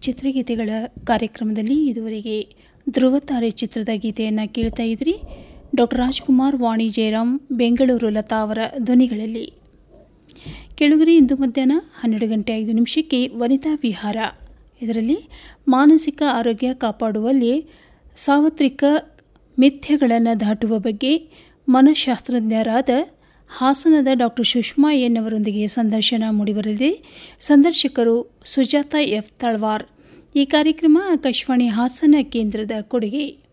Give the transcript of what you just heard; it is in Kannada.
ಚಿತ್ರಗೀತೆಗಳ ಕಾರ್ಯಕ್ರಮದಲ್ಲಿ ಇದುವರೆಗೆ ಧ್ರುವತಾರೆ ಚಿತ್ರದ ಗೀತೆಯನ್ನು ಕೇಳ್ತಾ ಇದ್ರಿ ಡಾಕ್ಟರ್ ರಾಜ್ಕುಮಾರ್ ವಾಣಿ ಜಯರಾಮ್ ಬೆಂಗಳೂರು ಲತಾ ಅವರ ಧ್ವನಿಗಳಲ್ಲಿ ಕೆಳಗರೆ ಇಂದು ಮಧ್ಯಾಹ್ನ ಹನ್ನೆರಡು ಗಂಟೆ ಐದು ನಿಮಿಷಕ್ಕೆ ವನಿತಾ ವಿಹಾರ ಇದರಲ್ಲಿ ಮಾನಸಿಕ ಆರೋಗ್ಯ ಕಾಪಾಡುವಲ್ಲಿ ಸಾರ್ವತ್ರಿಕ ಮಿಥ್ಯಗಳನ್ನು ದಾಟುವ ಬಗ್ಗೆ ಮನಃಶಾಸ್ತ್ರಜ್ಞರಾದ ಹಾಸನದ ಡಾಕ್ಟರ್ ಸುಷ್ಮಾ ಎನ್ ಅವರೊಂದಿಗೆ ಸಂದರ್ಶನ ಮೂಡಿಬರಲಿದೆ ಸಂದರ್ಶಕರು ಸುಜಾತ ಎಫ್ ತಳ್ವಾರ್ ಈ ಕಾರ್ಯಕ್ರಮ ಆಕಾಶವಾಣಿ ಹಾಸನ ಕೇಂದ್ರದ ಕೊಡುಗೆ